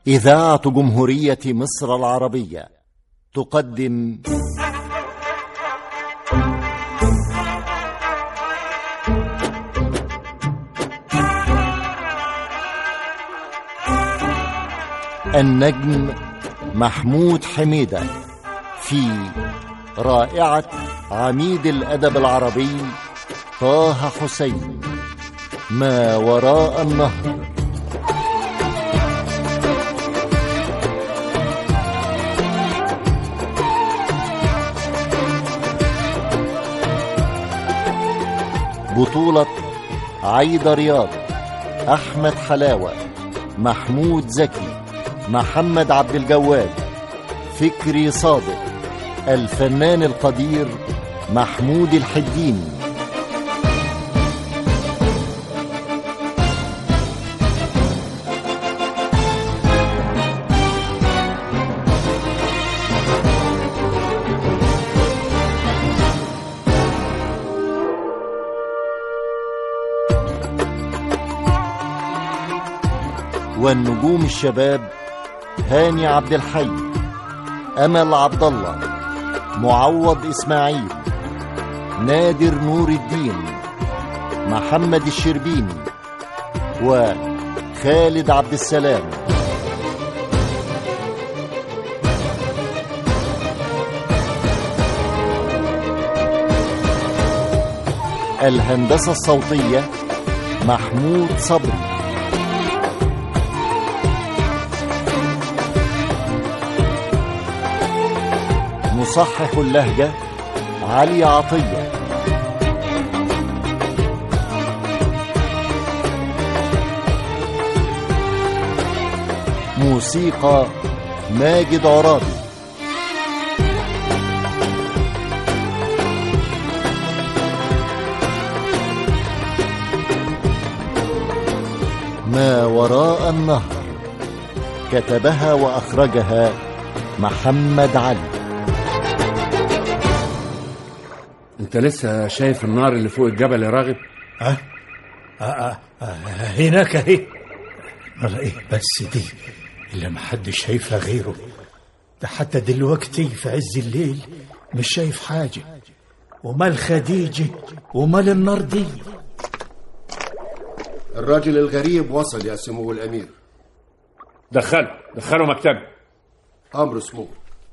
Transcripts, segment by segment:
إذاعة جمهورية مصر العربية تقدم النجم محمود حميدة في رائعة عميد الأدب العربي طه حسين ما وراء النهر بطولة عايدة رياض أحمد حلاوة محمود زكي محمد عبد الجواد فكري صادق الفنان القدير محمود الحديني والنجوم الشباب هاني عبد الحي امل عبد الله معوض اسماعيل نادر نور الدين محمد الشربيني وخالد عبد السلام الهندسه الصوتيه محمود صبري مصحح اللهجة علي عطية موسيقى ماجد عرابي ما وراء النهر كتبها وأخرجها محمد علي انت لسه شايف النار اللي فوق الجبل يا راغب أه؟ أه أه أه هناك اهي والله ايه بس دي اللي محدش شايفها غيره ده حتى دلوقتي في عز الليل مش شايف حاجة ومال خديجة ومال النار دي الراجل الغريب وصل يا سمو الأمير دخله دخله مكتبي أمر سمو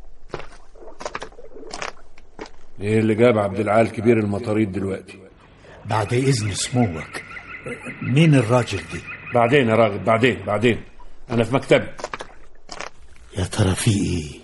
ايه اللي جاب عبد العال كبير المطاريد دلوقتي بعد إذن سموك مين الراجل دي بعدين يا راغب بعدين بعدين انا في مكتبي يا ترى في ايه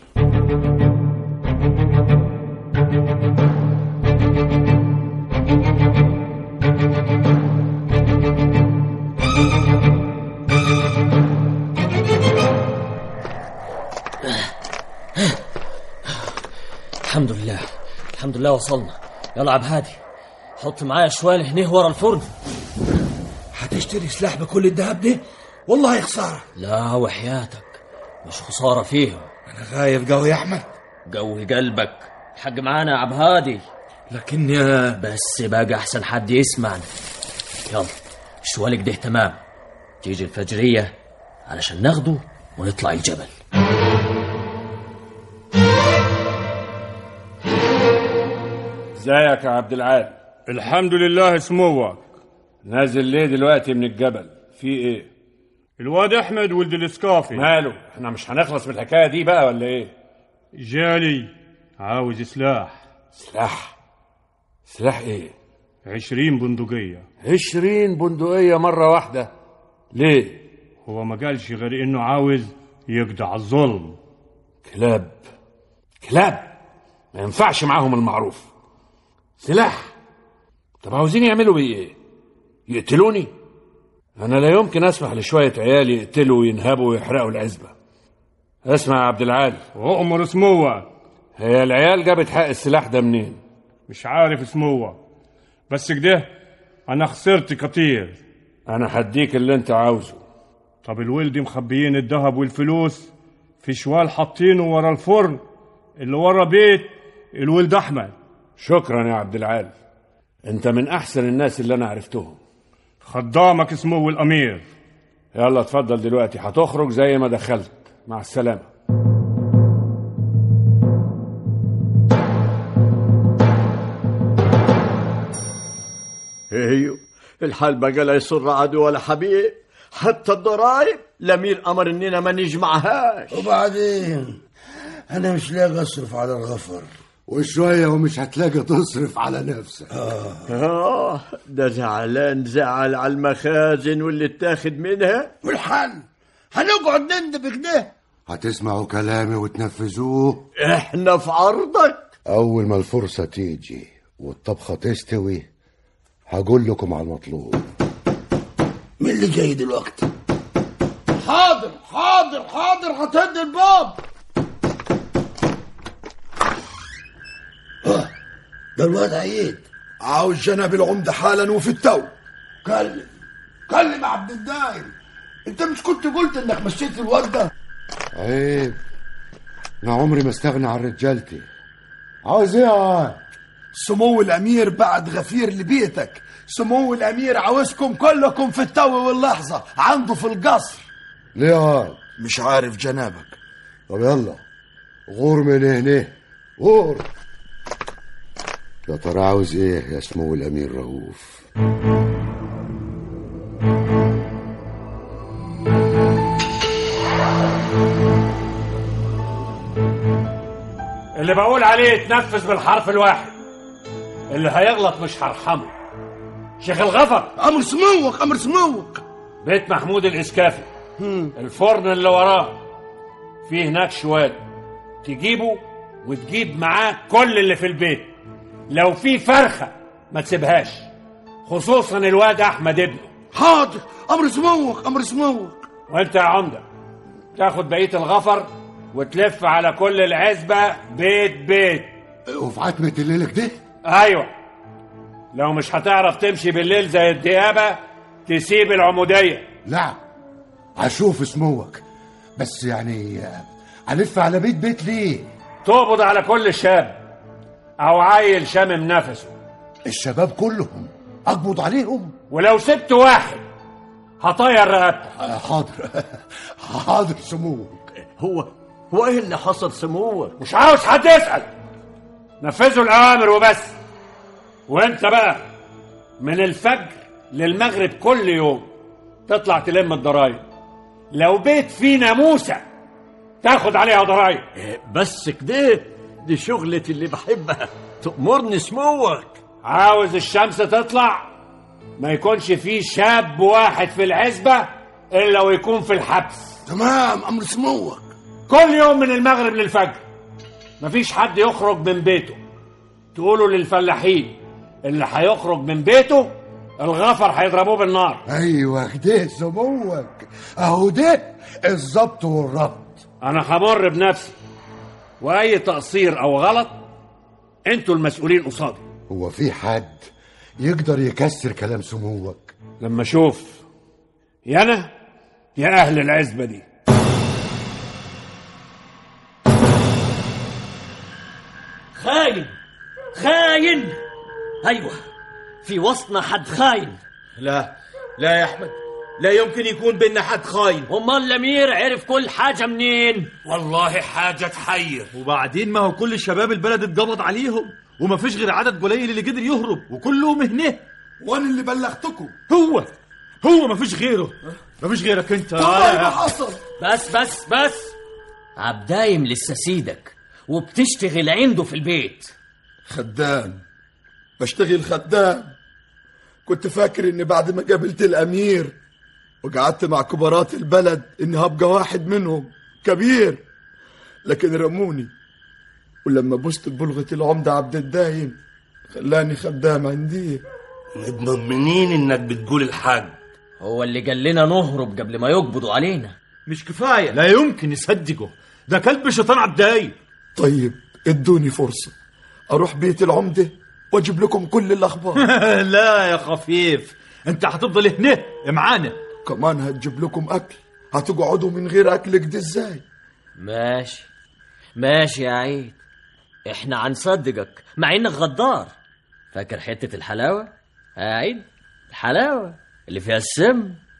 الحمد لله الحمد لله وصلنا يلا عب هادي حط معايا شوال هنيه ورا الفرن هتشتري سلاح بكل الذهب ده والله خسارة لا وحياتك مش خسارة فيهم أنا خايف قوي يا أحمد قوي قلبك الحق معانا يا عب هادي لكن يا بس بقى أحسن حد يسمعنا يلا شوالك ده تمام تيجي الفجرية علشان ناخده ونطلع الجبل ازيك يا عبد العال الحمد لله سموك نازل ليه دلوقتي من الجبل في ايه الواد احمد ولد الاسكافي ماله احنا مش هنخلص من الحكايه دي بقى ولا ايه جالي عاوز سلاح سلاح سلاح ايه عشرين بندقية عشرين بندقية مرة واحدة ليه هو ما قالش غير انه عاوز يقضي على الظلم كلاب كلاب ما ينفعش معاهم المعروف سلاح طب عاوزين يعملوا بيه ايه يقتلوني انا لا يمكن اسمح لشويه عيال يقتلوا وينهبوا ويحرقوا العزبه اسمع يا عبد العال وأمر سموك هي العيال جابت حق السلاح ده منين مش عارف سموك بس كده انا خسرت كتير انا هديك اللي انت عاوزه طب الولد مخبيين الذهب والفلوس في شوال حاطينه ورا الفرن اللي ورا بيت الولد احمد شكرا يا عبد العال انت من احسن الناس اللي انا عرفتهم خدامك اسمه الامير يلا اتفضل دلوقتي هتخرج زي ما دخلت مع السلامة ايوه الحال بقى لا يسر عدو ولا حبيب حتى الضرايب الامير امر اننا ما نجمعهاش وبعدين انا مش لاقي اصرف على الغفر وشوية ومش هتلاقي تصرف على نفسك اه ده زعلان زعل على المخازن واللي اتاخد منها والحل هنقعد نندب كده هتسمعوا كلامي وتنفذوه احنا في عرضك أول ما الفرصة تيجي والطبخة تستوي هقول لكم على المطلوب مين اللي جاي دلوقتي حاضر حاضر حاضر هتهد الباب آه، ده الواد عيد عاوز جناب العمدة حالا وفي التو كلم كلم يا عبد الدايم انت مش كنت قلت انك مشيت الواد ده عيب أنا عمري ما استغنى عن رجالتي عاوز إيه يا سمو الامير بعد غفير لبيتك سمو الامير عاوزكم كلكم في التو واللحظة عنده في القصر ليه يا مش عارف جنابك طب يلا غور من هنا غور يا ترى عاوز ايه يا سمو الامير رؤوف اللي بقول عليه يتنفذ بالحرف الواحد اللي هيغلط مش هرحمه شيخ الغفر امر سموك امر سموك بيت محمود الإسكافي الفرن اللي وراه فيه هناك شواد تجيبه وتجيب معاه كل اللي في البيت لو في فرخة ما تسيبهاش خصوصا الواد أحمد ابنه حاضر امر سموك امر سموك وانت يا عمدة تاخد بقية الغفر وتلف على كل العزبة بيت بيت وفي عتمة الليلة كده ايوه لو مش هتعرف تمشي بالليل زي الديابة تسيب العمودية لا هشوف سموك بس يعني آه، هلف على بيت بيت ليه تقبض على كل شاب او عيل شامم نفسه الشباب كلهم اقبض عليهم ولو سبت واحد هطير رقبتك آه، حاضر حاضر سموك هو هو ايه اللي حصل سموك مش عاوز حد يسأل نفذوا الأوامر وبس وانت بقى من الفجر للمغرب كل يوم تطلع تلم الضرايب لو بيت فيه ناموسة تاخد عليها ضرايب بس كده دي شغلتي اللي بحبها تأمرني سموك عاوز الشمس تطلع ما يكونش فيه شاب واحد في العزبة إلا ويكون في الحبس تمام امر سموك كل يوم من المغرب للفجر مفيش حد يخرج من بيته تقولوا للفلاحين اللي هيخرج من بيته الغفر هيضربوه بالنار ايوه كده سموك اهو ده الظبط والربط انا همر بنفسي واي تقصير او غلط انتوا المسؤولين قصادي هو في حد يقدر يكسر كلام سموك لما اشوف يا انا يا اهل العزبه دي خاين خاين ايوه في وسطنا حد خاين لا لا يا احمد لا يمكن يكون بيننا حد خاين امال الامير عرف كل حاجه منين والله حاجه تحير وبعدين ما هو كل شباب البلد اتقبض عليهم وما فيش غير عدد قليل اللي قدر يهرب وكلهم هنا وانا اللي بلغتكم هو هو ما فيش غيره ما فيش غيرك انت والله ما حصل بس بس بس عبدايم لسه سيدك وبتشتغل عنده في البيت خدام بشتغل خدام كنت فاكر اني بعد ما قابلت الامير وقعدت مع كبارات البلد اني هبقى واحد منهم كبير لكن رموني ولما بوست بلغة العمدة عبد الدايم خلاني خدام عندي مطمنين انك بتقول الحق هو اللي قال لنا نهرب قبل ما يقبضوا علينا مش كفايه لا يمكن يصدقه ده كلب شيطان عبداي طيب ادوني فرصة اروح بيت العمدة واجيب لكم كل الاخبار لا يا خفيف انت هتفضل هنا معانا كمان هتجيب لكم اكل هتقعدوا من غير اكل كده ازاي ماشي ماشي يا عيد احنا هنصدقك مع انك غدار فاكر حتة الحلاوة؟ يا عيد الحلاوة اللي فيها السم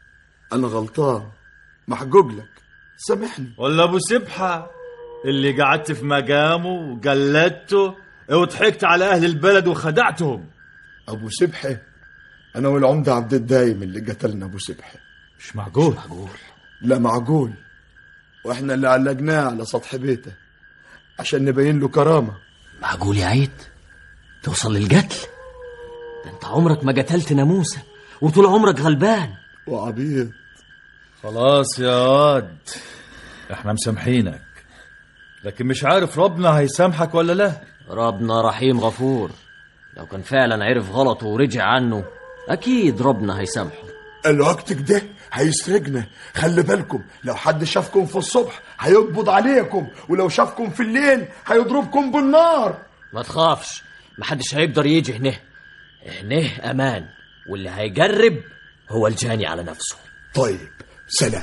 انا غلطان محجوج لك سامحني ولا ابو سبحه اللي قعدت في مقامه وقلدته وضحكت على اهل البلد وخدعتهم ابو سبحه انا والعمده عبد الدايم اللي قتلنا ابو سبحه مش معقول لا معقول واحنا اللي علقناه على سطح بيته عشان نبين له كرامه معقول يا عيد توصل للقتل ده انت عمرك ما قتلت ناموسة وطول عمرك غلبان وعبيد خلاص يا واد احنا مسامحينك لكن مش عارف ربنا هيسامحك ولا لا ربنا رحيم غفور لو كان فعلا عرف غلطه ورجع عنه أكيد ربنا هيسامحه الوقت كده هيسرقنا خلي بالكم لو حد شافكم في الصبح هيقبض عليكم ولو شافكم في الليل هيضربكم بالنار ما تخافش محدش هيقدر يجي هنا هنا أمان واللي هيجرب هو الجاني على نفسه طيب سلام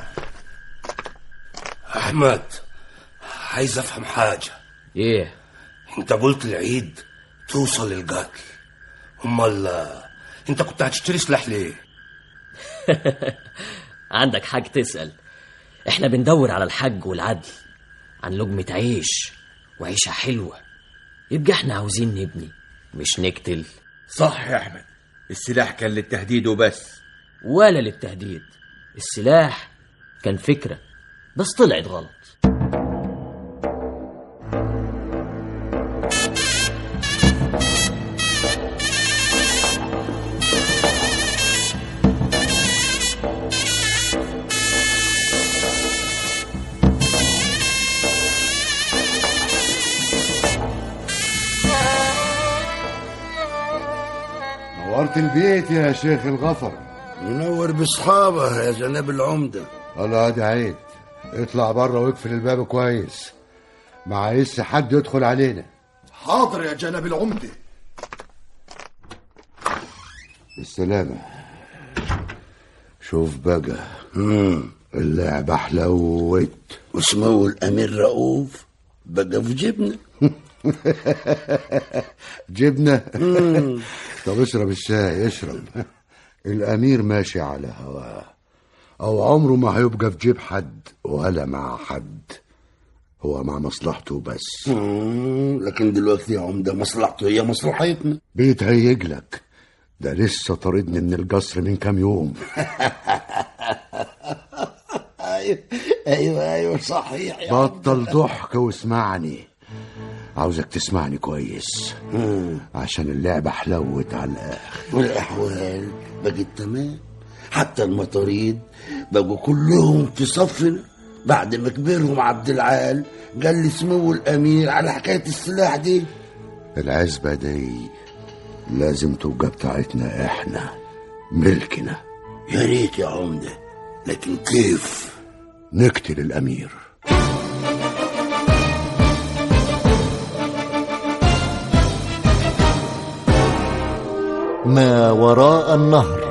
أحمد عايز أفهم حاجة إيه أنت قلت العيد توصل للقتل أمال أنت كنت هتشتري سلاح ليه؟ عندك حق تسأل احنا بندور على الحج والعدل عن لقمة عيش وعيشة حلوة يبقى احنا عاوزين نبني مش نقتل صح يا أحمد السلاح كان للتهديد وبس ولا للتهديد السلاح كان فكرة بس طلعت غلط نورت البيت يا شيخ الغفر منور باصحابه يا جناب العمده الله دي عيد اطلع بره واقفل الباب كويس ما عايزش حد يدخل علينا حاضر يا جناب العمده بالسلامة شوف بقى اللعبة حلوت واسمه الامير رؤوف بقى في جبنه جبنة طب اشرب الشاي اشرب الأمير ماشي على هواه أو عمره ما هيبقى في جيب حد ولا مع حد هو مع مصلحته بس مم، لكن دلوقتي يا عمده مصلحته هي مصلحتنا بيتهيج لك ده لسه طاردني من القصر من كام يوم ايوه ايوه ايوه صحيح يا بطل ضحك واسمعني عاوزك تسمعني كويس عشان اللعبة حلوت على الآخر والاحوال بقت تمام حتى المطاريد بقوا كلهم في صفنا بعد ما كبرهم عبد العال قال لي سمو الامير على حكايه السلاح دي العزبة دي لازم تبقى بتاعتنا احنا ملكنا يا ريت يا عمده لكن كيف نقتل الأمير ما وراء النهر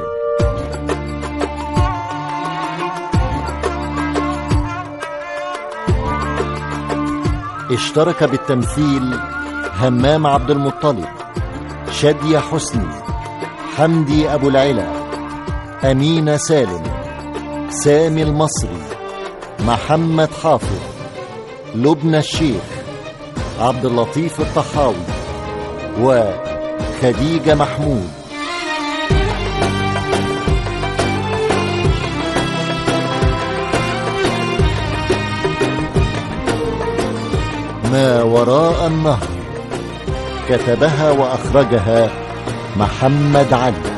اشترك بالتمثيل همام عبد المطلب شادية حسني حمدي أبو العلا أمينة سالم سامي المصري محمد حافظ لبنى الشيخ عبد اللطيف الطحاوي وخديجة محمود ما وراء النهر كتبها وأخرجها محمد علي